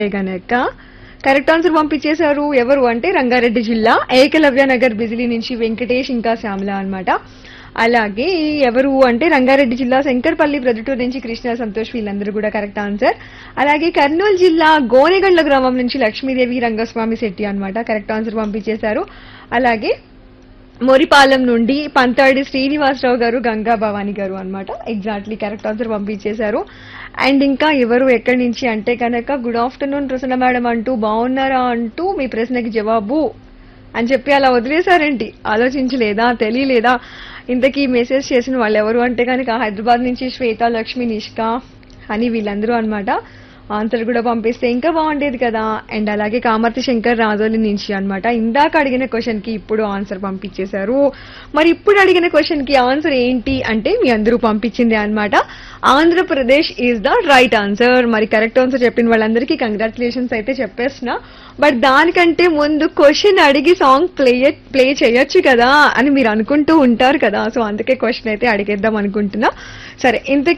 గనక correct answer పంపించేశారు ఎవరు అంటే రంగారెడ్డి జిల్లా ఏకలవ్య నగర్ బిజిలీ నుంచి వెంకటేష్ ఇంకా శ్యామల అన్నమాట అలాగే ఎవరు అంటే రంగారెడ్డి జిల్లా శంకర్పల్లి ప్రొద్దుటూరు నుంచి కృష్ణ సంతోష్ వీళ్ళందరూ కూడా కరెక్ట్ ఆన్సర్ అలాగే కర్నూలు జిల్లా గోనెగండ్ల గ్రామం నుంచి లక్ష్మీదేవి రంగస్వామి శెట్టి అన్నమాట కరెక్ట్ ఆన్సర్ పంపించేశారు అలాగే మోరిపాలెం నుండి పంతాడి శ్రీనివాసరావు గారు గంగా భవాని గారు అన్నమాట ఎగ్జాక్ట్లీ కరెక్ట్ ఆన్సర్ పంపించేశారు అండ్ ఇంకా ఎవరు ఎక్కడి నుంచి అంటే కనుక గుడ్ ఆఫ్టర్నూన్ ప్రసన్న మేడం అంటూ బాగున్నారా అంటూ మీ ప్రశ్నకి జవాబు అని చెప్పి అలా వదిలేశారేంటి ఆలోచించలేదా తెలియలేదా ఇంతకీ మెసేజ్ చేసిన వాళ్ళు ఎవరు అంటే కనుక హైదరాబాద్ నుంచి శ్వేత లక్ష్మి నిష్క అని వీళ్ళందరూ అన్నమాట ఆన్సర్ కూడా పంపిస్తే ఇంకా బాగుండేది కదా అండ్ అలాగే కామర్తి శంకర్ రాజోలి నుంచి అన్నమాట ఇందాక అడిగిన క్వశ్చన్ కి ఇప్పుడు ఆన్సర్ పంపించేశారు మరి ఇప్పుడు అడిగిన క్వశ్చన్ కి ఆన్సర్ ఏంటి అంటే మీ అందరూ పంపించింది అన్నమాట Andhra Pradesh is the right answer మరి కరెక్ట్ ఆన్సర్ చెప్పిన వాళ్ళందరికీ కంగ్రాచులేషన్స్ అయితే చెప్పేస్తున్నా బట్ దానికంటే ముందు క్వశ్చన్ అడిగి సాంగ్ ప్లే ప్లే చేయొచ్చు కదా అని మీరు అనుకుంటూ ఉంటారు కదా సో అందుకే క్వశ్చన్ అయితే అడిగేద్దాం అనుకుంటున్నా సరే ఇంతకీ